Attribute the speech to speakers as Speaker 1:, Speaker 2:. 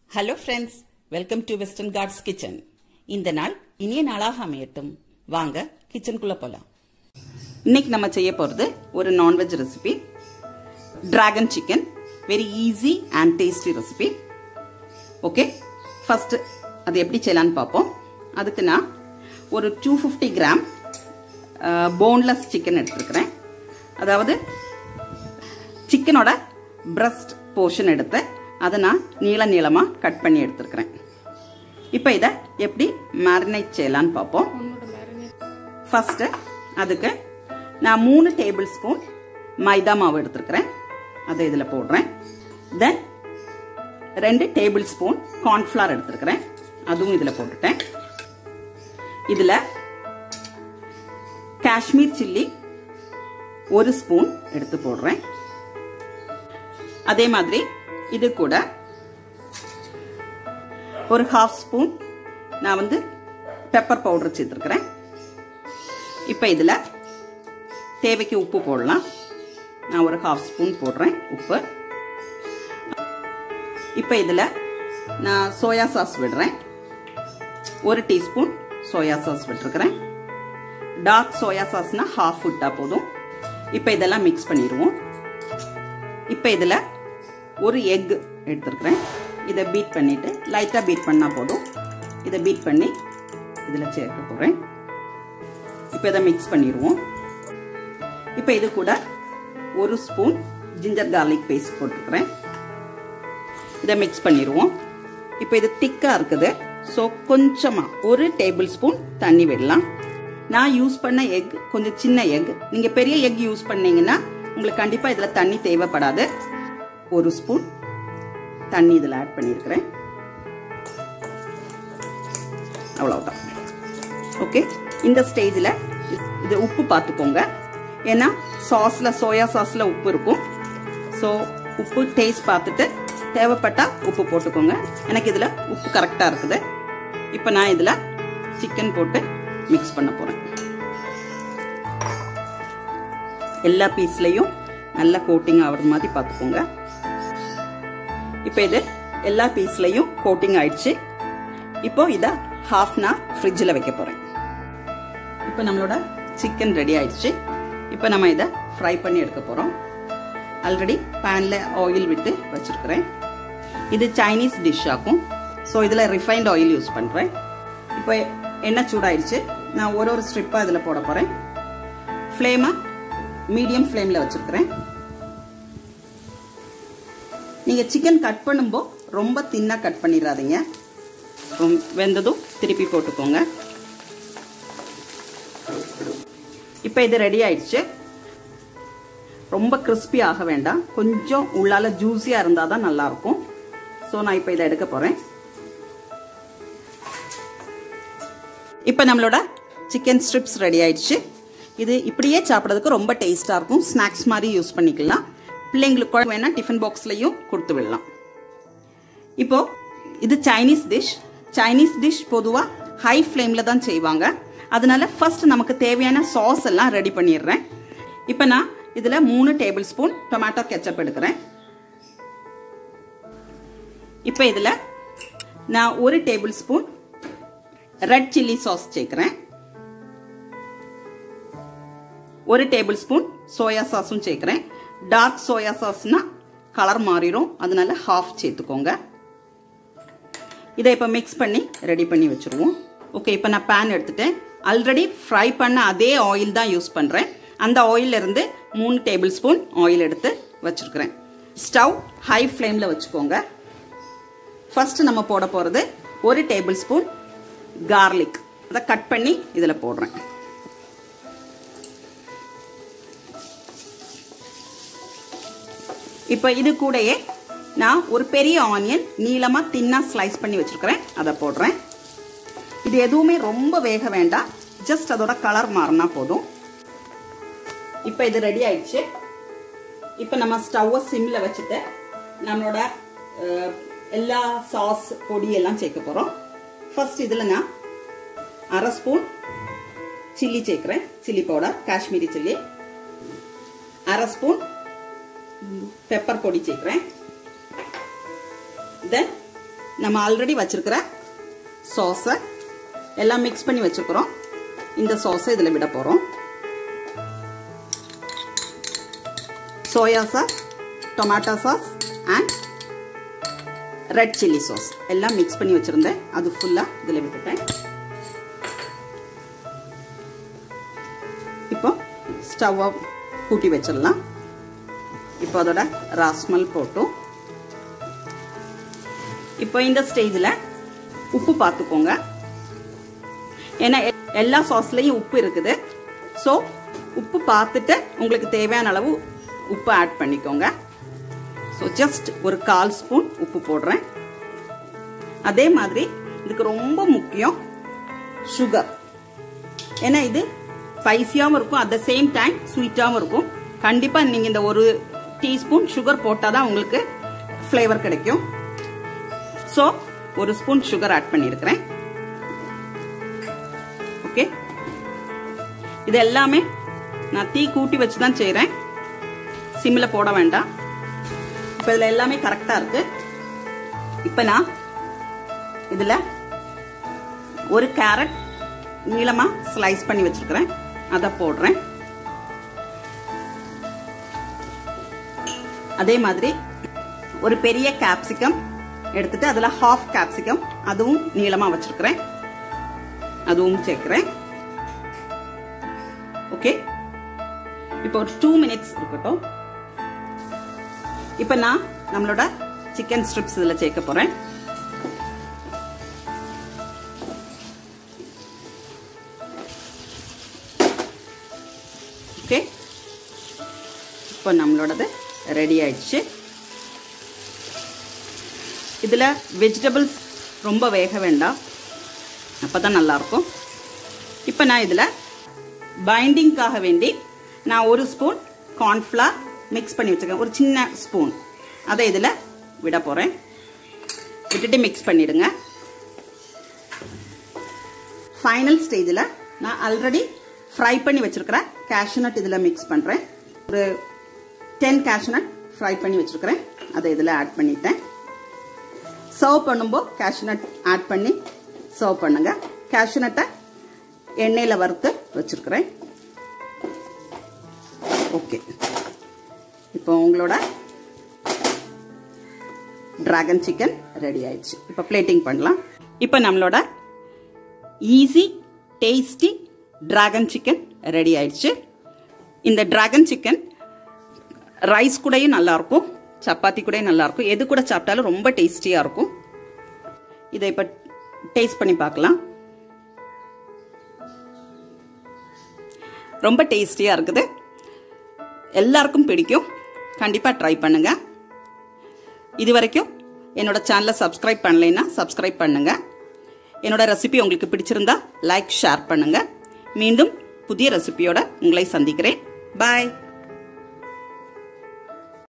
Speaker 1: hello friends welcome to western cards kitchen இந்த நாள் இனிய நாளாக அமையட்டும் வாங்க கிச்சனுக்குள்ள போலாம் இன்னைக்கு நம்ம செய்ய போறது ஒரு non veg recipe dragon chicken very easy and tasty recipe okay first அது எப்படி செய்யலான்னு பார்ப்போம் அதுக்கு நான் ஒரு two fifty gram boneless chicken எடுத்துருக்கிறேன் அதாவது சிக்கனோட பிரஸ்ட் போர்ஷன் எடுத்து அதை நான் நீள நீளமாக கட் பண்ணி எடுத்துருக்கிறேன் இப்போ இதை எப்படி மேரினேட் செய்யலான்னு பார்ப்போம் ஃபஸ்ட்டு அதுக்கு நான் மூணு டேபிள் ஸ்பூன் மைதா மாவு எடுத்துருக்கிறேன் அதை இதில் போடுறேன் தென் ரெண்டு டேபிள் ஸ்பூன் கார்ன்ஃப்ளவர் எடுத்துருக்கிறேன் அதுவும் இதில் போட்டுட்டேன் இதில் காஷ்மீர் சில்லி ஒரு ஸ்பூன் எடுத்து போடுறேன் அதே மாதிரி இது கூட ஒரு ஹாஃப் ஸ்பூன் நான் வந்து பெப்பர் பவுடர் சேர்த்துருக்கிறேன் இப்போ இதில் தேவைக்கு உப்பு போடலாம் நான் ஒரு ஹாஃப் ஸ்பூன் போடுறேன் உப்பு இப்போ இதில் நான் சோயா சாஸ் விடுறேன் ஒரு டீஸ்பூன் சோயா சாஸ் விட்டுருக்கிறேன் டார்க் சோயா சாஸ்னா ஹாஃப் விட்டா போதும் இப்போ இதெல்லாம் மிக்ஸ் பண்ணிடுவோம் இப்போ இதில் ஒரு எக் எடுத்துருக்குறேன் இதை பீட் பண்ணிவிட்டு லைட்டாக பீட் பண்ணால் போதும் இதை பீட் பண்ணி இதில் சேர்க்க போகிறேன் இப்போ இதை மிக்ஸ் பண்ணிடுவோம் இப்போ இது கூட ஒரு ஸ்பூன் ஜிஞ்சர் கார்லிக் பேஸ்ட் போட்டுருக்குறேன் இதை மிக்ஸ் பண்ணிடுவோம் இப்போ இது திக்காக இருக்குது ஸோ கொஞ்சமாக ஒரு டேபிள் ஸ்பூன் தண்ணி விடலாம் நான் யூஸ் பண்ண எக் கொஞ்சம் சின்ன எக் நீங்கள் பெரிய எக் யூஸ் பண்ணீங்கன்னா உங்களுக்கு கண்டிப்பாக இதில் தண்ணி தேவைப்படாது ஒரு ஸ்பூன் தண்ணி இதில் ஆட் பண்ணியிருக்கிறேன் அவ்வளவுதான் ஓகே இந்த ஸ்டேஜில் இது உப்பு பார்த்துக்கோங்க ஏன்னா சாஸில் சோயா சாஸில் உப்பு இருக்கும் ஸோ உப்பு டேஸ்ட் பார்த்துட்டு தேவைப்பட்டால் உப்பு போட்டுக்கோங்க எனக்கு இதில் உப்பு கரெக்டாக இருக்குது இப்போ நான் இதில் சிக்கன் போட்டு மிக்ஸ் பண்ண போகிறேன் எல்லா பீஸ்லையும் நல்ல கோட்டிங் ஆகிற மாதிரி பார்த்துக்கோங்க இப்போ இது எல்லா பீஸ்லையும் கோட்டிங் ஆயிடுச்சு இப்போ இதை ஹாஃப் நான் ஃப்ரிட்ஜில் வைக்க போகிறேன் இப்போ நம்மளோட சிக்கன் ரெடி ஆயிடுச்சு இப்போ நம்ம இதை ஃப்ரை பண்ணி எடுக்க போகிறோம் ஆல்ரெடி பேனில் ஆயில் விட்டு வச்சுருக்கிறேன் இது சைனீஸ் டிஷ் ஆகும் ஸோ இதில் ரிஃபைண்ட் ஆயில் யூஸ் பண்ணுறேன் இப்போ எண்ணெய் சூடாயிடுச்சு நான் ஒரு ஒரு ஸ்ட்ரிப்பாக இதில் போட போகிறேன் ஃப்ளேமை மீடியம் ஃப்ளேமில் வச்சுருக்கிறேன் நீங்கள் சிக்கன் கட் பண்ணும்போது ரொம்ப தின்னாக கட் பண்ணிடாதீங்க வெந்ததும் திருப்பி போட்டுக்கோங்க இப்போ இது ரெடி ஆயிடுச்சு ரொம்ப கிறிஸ்பி ஆக வேண்டாம் கொஞ்சம் உள்ளால ஜூஸியாக இருந்தால் தான் நல்லாயிருக்கும் ஸோ நான் இப்போ இதை எடுக்க போகிறேன் இப்போ நம்மளோட சிக்கன் ஸ்ட்ரிப்ஸ் ரெடி ஆயிடுச்சு இது இப்படியே சாப்பிட்றதுக்கு ரொம்ப டேஸ்ட்டாக இருக்கும் ஸ்நாக்ஸ் மாதிரி யூஸ் பண்ணிக்கலாம் பிள்ளைங்களுக்கு வேணால் டிஃபன் பாக்ஸ்லையும் கொடுத்து விடலாம் இப்போ இது சைனீஸ் டிஷ் சைனீஸ் டிஷ் பொதுவாக ஹை ஃப்ளேமில் தான் செய்வாங்க அதனால ஃபர்ஸ்ட் நமக்கு தேவையான சாஸ் எல்லாம் ரெடி பண்ணிடுறேன் இப்போ நான் இதில் மூணு டேபிள் ஸ்பூன் டொமேட்டோ கெச்சப் எடுக்கிறேன் இப்போ இதில் நான் ஒரு tablespoon red chilli sauce சேர்க்குறேன் ஒரு டேபிள் ஸ்பூன் சோயா சாஸும் சேர்க்குறேன் டார்க் சோயா சாஸ்னா கலர் மாறிடும் அதனால ஹாஃப் சேர்த்துக்கோங்க இதை இப்போ மிக்ஸ் பண்ணி ரெடி பண்ணி வச்சுருவோம் ஓகே இப்போ நான் பேன் எடுத்துட்டேன் ஆல்ரெடி ஃப்ரை பண்ண அதே ஆயில் தான் யூஸ் பண்ணுறேன் அந்த ஆயிலிருந்து மூணு டேபிள் ஸ்பூன் ஆயில் எடுத்து வச்சுருக்கிறேன் ஸ்டவ் ஹை ஃப்ளேமில் வச்சுக்கோங்க ஃபர்ஸ்ட் நம்ம போட போகிறது ஒரு டேபிள் ஸ்பூன் கார்லிக் அதை கட் பண்ணி இதில் போடுறேன் இப்போ இது கூடயே நான் ஒரு பெரிய ஆனியன் நீளமாக தின்னாக ஸ்லைஸ் பண்ணி வச்சுருக்கிறேன் அதை போடுறேன் இது எதுவுமே ரொம்ப வேக வேண்டாம் ஜஸ்ட் அதோட கலர் மாறினா போதும் இப்போ இது ரெடி ஆயிடுச்சு இப்போ நம்ம ஸ்டவ்வை சிம்மில் வச்சுட்டு நம்மளோட எல்லா சாஸ் பொடியெல்லாம் சேர்க்க போகிறோம் ஃபர்ஸ்ட் இதில் நான் அரை ஸ்பூன் சில்லி சேர்க்குறேன் சில்லி பவுடர் காஷ்மீரி சில்லி அரை ஸ்பூன் பெப்பர் பொடி சேர்க்குறேன் தென் நம்ம ஆல்ரெடி வச்சிருக்கிற சாஸை எல்லாம் மிக்ஸ் பண்ணி வச்சுக்கிறோம் இந்த சாஸை இதில் விட போகிறோம் soya sauce tomato sauce and red chilli sauce எல்லாம் மிக்ஸ் பண்ணி வச்சுருந்தேன் அது ஃபுல்லாக இதில் விட்டுட்டேன் இப்போ ஸ்டவ்வை கூட்டி வச்சிடலாம் இப்போ அதோட ராஸ்மல் போட்டும் இப்போ இந்த ஸ்டேஜில் உப்பு பார்த்துக்கோங்க ஏன்னா எல்லா சாஸ்லேயும் உப்பு இருக்குது ஸோ உப்பு பார்த்துட்டு உங்களுக்கு தேவையான அளவு உப்பு ஆட் பண்ணிக்கோங்க ஸோ ஜஸ்ட் ஒரு கால் ஸ்பூன் உப்பு போடுறேன் அதே மாதிரி இதுக்கு ரொம்ப முக்கியம் சுகர் ஏன்னா இது ஸ்பைசியாகவும் இருக்கும் அட் த சேம் டைம் ஸ்வீட்டாகவும் இருக்கும் கண்டிப்பாக நீங்கள் இந்த ஒரு டீஸ்பூன் சுகர் போட்டால் தான் உங்களுக்கு ஃப்ளேவர் கிடைக்கும் ஸோ ஒரு ஸ்பூன் சுகர் ஆட் பண்ணியிருக்கிறேன் ஓகே இது எல்லாமே நான் தீ கூட்டி வச்சு தான் செய்கிறேன் சிம்மில் போட வேண்டாம் இப்போ இதில் எல்லாமே கரெக்டாக இருக்கு இப்போ நான் இதில் ஒரு கேரட் நீளமாக ஸ்லைஸ் பண்ணி வச்சுருக்கிறேன் அதை போடுறேன் அதே மாதிரி ஒரு பெரிய கேப்சிகம் எடுத்துட்டு அதில் ஹாஃப் கேப்சிகம் அதுவும் நீளமாக வச்சிருக்கிறேன் அதுவும் சேர்க்கிறேன் ஓகே இப்போ ஒரு டூ மினிட்ஸ் இருக்கட்டும் இப்போ நான் நம்மளோட சிக்கன் ஸ்ட்ரிப்ஸ் இதில் சேர்க்க போகிறேன் ஓகே இப்போ நம்மளோடது ரெடி ஆயிடுச்சு இதில் வெஜிடபிள்ஸ் ரொம்ப வேக வேண்டாம் அப்போ தான் நல்லாயிருக்கும் இப்போ நான் இதில் பைண்டிங்காக வேண்டி நான் ஒரு ஸ்பூன் கார்ன்ஃப்ளார் மிக்ஸ் பண்ணி வச்சுருக்கேன் ஒரு சின்ன ஸ்பூன் அதை இதில் விட போகிறேன் விட்டுட்டு மிக்ஸ் பண்ணிடுங்க ஃபைனல் ஸ்டேஜில் நான் ஆல்ரெடி ஃப்ரை பண்ணி வச்சுருக்கிறேன் கேஷ்நட் இதில் மிக்ஸ் பண்ணுறேன் ஒரு டென் கேஷ்நட் ஃப்ரை பண்ணி வச்சுருக்கிறேன் அதை இதில் ஆட் பண்ணிட்டேன் சர்வ் பண்ணும்போது கேஷ்நட் ஆட் பண்ணி சர்வ் பண்ணுங்க கேஷ்நட்டை எண்ணெயில் வறுத்து வச்சுருக்கிறேன் ஓகே இப்போ உங்களோட டிராகன் சிக்கன் ரெடி ஆயிடுச்சு இப்போ பிளேட்டிங் பண்ணலாம் இப்போ நம்மளோட easy tasty dragon chicken ready ஆயிடுச்சு இந்த டிராகன் சிக்கன் ரைஸ் கூடயும் நல்லாயிருக்கும் சப்பாத்தி கூட நல்லாயிருக்கும் எது கூட சாப்பிட்டாலும் ரொம்ப டேஸ்டியாக இருக்கும் இதை இப்போ டேஸ்ட் பண்ணி பார்க்கலாம் ரொம்ப டேஸ்டியாக இருக்குது எல்லாருக்கும் பிடிக்கும் கண்டிப்பாக ட்ரை பண்ணுங்க இது வரைக்கும் என்னோட சேனலை சப்ஸ்கிரைப் பண்ணலைன்னா சப்ஸ்கிரைப் பண்ணுங்க என்னோட ரெசிபி உங்களுக்கு பிடிச்சிருந்தா லைக் ஷேர் பண்ணுங்க மீண்டும் புதிய ரெசிபியோட உங்களை சந்திக்கிறேன் பாய்